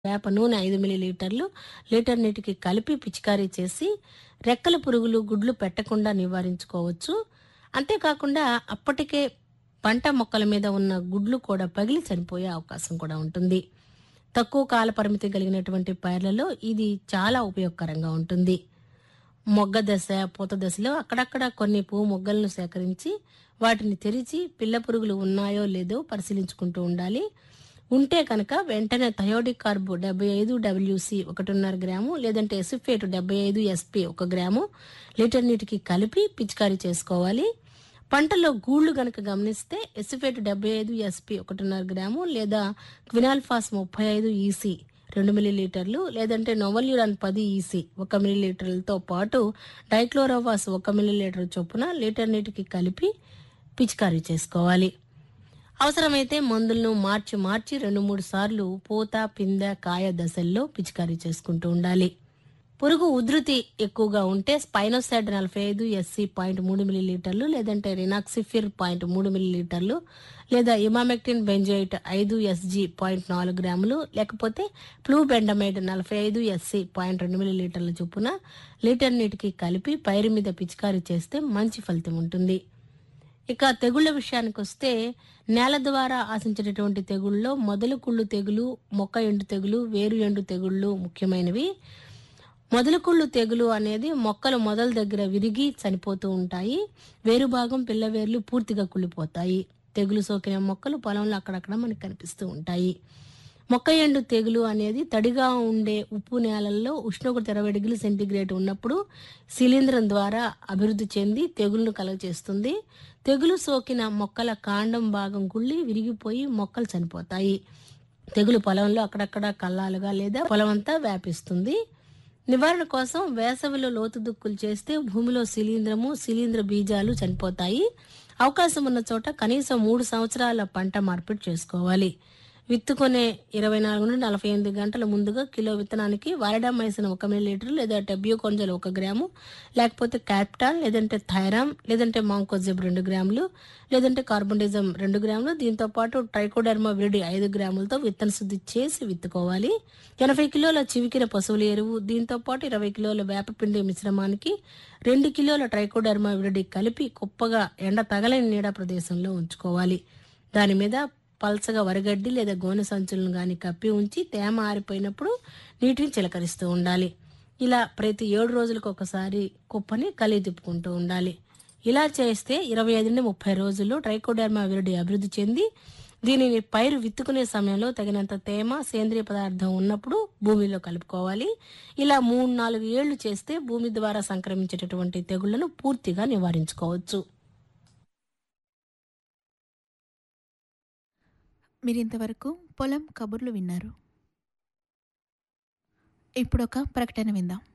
వేప నూనె ఐదు మిల్లీలీటర్లు లీటర్ నీటికి కలిపి పిచికారీ చేసి రెక్కల పురుగులు గుడ్లు పెట్టకుండా నివారించుకోవచ్చు అంతేకాకుండా అప్పటికే పంట మొక్కల మీద ఉన్న గుడ్లు కూడా పగిలి చనిపోయే అవకాశం కూడా ఉంటుంది తక్కువ కాల పరిమితి కలిగినటువంటి పైర్లలో ఇది చాలా ఉపయోగకరంగా ఉంటుంది మొగ్గ దశ పూత దశలో అక్కడక్కడ కొన్ని పువ్వు మొగ్గలను సేకరించి వాటిని తెరిచి పిల్ల పురుగులు ఉన్నాయో లేదో పరిశీలించుకుంటూ ఉండాలి ఉంటే కనుక వెంటనే థయోడిక్ కార్బు డెబ్బై ఐదు డబ్ల్యూసి ఒకటిన్నర గ్రాము లేదంటే ఎసిఫేట్ డెబ్బై ఐదు ఎస్పీ ఒక గ్రాము లీటర్ నీటికి కలిపి పిచికారీ చేసుకోవాలి పంటలో గూళ్లు గనక గమనిస్తే ఎసిఫేట్ డెబ్బై ఐదు ఎస్పీ ఒకటిన్నర గ్రాము లేదా క్వినాల్ఫాస్ ముప్పై ఐదు ఈసీ రెండు మిల్లీలీటర్లు లేదంటే నోవల్యూరాన్ పది ఈసీ ఒక మిల్లీలీటర్లతో పాటు డైక్లోరోవాస్ ఒక మిల్లీలీటర్ చొప్పున లీటర్ నీటికి కలిపి పిచికారీ చేసుకోవాలి అవసరమైతే మందులను మార్చి మార్చి రెండు మూడు సార్లు పూత పిందె కాయ దశల్లో పిచికారీ చేసుకుంటూ ఉండాలి పురుగు ఉధృతి ఎక్కువగా ఉంటే స్పైనోసైడ్ నలభై ఐదు ఎస్సీ పాయింట్ మూడు మిల్లీలీటర్లు లేదంటే రినాక్సిఫిర్ పాయింట్ మూడు మిల్లీలీటర్లు లేదా ఇమామెక్టిన్ బెంజోయిట్ ఐదు ఎస్జీ పాయింట్ నాలుగు గ్రాములు లేకపోతే ఫ్లూబెండమైడ్ నలభై ఐదు ఎస్సీ పాయింట్ రెండు మిల్లీలీటర్ల చొప్పున లీటర్ నీటికి కలిపి పైరు మీద పిచికారీ చేస్తే మంచి ఫలితం ఉంటుంది ఇక తెగుళ్ల విషయానికి వస్తే నేల ద్వారా ఆశించేటటువంటి తెగుళ్ళలో మొదలు కుళ్ళు తెగులు మొక్క ఎండు తెగులు వేరు ఎండు తెగుళ్ళు ముఖ్యమైనవి మొదలు కుళ్ళు తెగులు అనేది మొక్కలు మొదల దగ్గర విరిగి చనిపోతూ ఉంటాయి వేరు భాగం పిల్లవేర్లు పూర్తిగా కుళ్ళిపోతాయి తెగులు సోకిన మొక్కలు పొలంలో అక్కడక్కడ మనకు కనిపిస్తూ ఉంటాయి మొక్క ఎండు తెగులు అనేది తడిగా ఉండే ఉప్పు నేలల్లో ఉష్ణోగ్రత ఇరవై డిగ్రీల సెంటీగ్రేడ్ ఉన్నప్పుడు శిలీంధ్రం ద్వారా అభివృద్ధి చెంది తెగులను కలుగచేస్తుంది తెగులు సోకిన మొక్కల కాండం భాగం కుళ్ళి విరిగిపోయి మొక్కలు చనిపోతాయి తెగులు పొలంలో అక్కడక్కడ కల్లాలుగా లేదా పొలమంతా వ్యాపిస్తుంది నివారణ కోసం వేసవిలో లోతు దుక్కులు చేస్తే భూమిలో శిలీంధ్రము శిలీంధ్ర బీజాలు చనిపోతాయి అవకాశం ఉన్న చోట కనీసం మూడు సంవత్సరాల పంట మార్పిడి చేసుకోవాలి విత్తుకునే ఇరవై నాలుగు నుండి నలభై ఎనిమిది గంటల ముందుగా కిలో విత్తనానికి వారడామైసిన్ ఒక మిల్లీలీటర్ లేదా టెబ్యూ కొంజలు ఒక గ్రాము లేకపోతే క్యాప్టాన్ లేదంటే థైరామ్ లేదంటే మాంకోజిబ్ రెండు గ్రాములు లేదంటే కార్బోనిజం రెండు గ్రాములు దీంతో పాటు ట్రైకోడర్మా విరిడి ఐదు గ్రాములతో విత్తన శుద్ధి చేసి విత్తుకోవాలి ఎనభై కిలోల చివికిన పశువుల ఎరువు దీంతో పాటు ఇరవై కిలోల వేపపిండి మిశ్రమానికి రెండు కిలోల ట్రైకోడర్మా విరిడి కలిపి కుప్పగా ఎండ తగలని నీడ ప్రదేశంలో ఉంచుకోవాలి దాని మీద పల్చగా వరగడ్డి లేదా గోనె సంచులను గాని కప్పి ఉంచి తేమ ఆరిపోయినప్పుడు నీటిని చిలకరిస్తూ ఉండాలి ఇలా ప్రతి ఏడు రోజులకు ఒకసారి కుప్పని కలిగి తిప్పుకుంటూ ఉండాలి ఇలా చేస్తే ఇరవై ఐదు నుండి ముప్పై రోజుల్లో ట్రైకోడర్మా విరడి అభివృద్ధి చెంది దీనిని పైరు విత్తుకునే సమయంలో తగినంత తేమ సేంద్రియ పదార్థం ఉన్నప్పుడు భూమిలో కలుపుకోవాలి ఇలా మూడు నాలుగు ఏళ్లు చేస్తే భూమి ద్వారా సంక్రమించేటటువంటి తెగుళ్లను పూర్తిగా నివారించుకోవచ్చు మీరింతవరకు పొలం కబుర్లు విన్నారు ఇప్పుడు ఒక ప్రకటన విందాం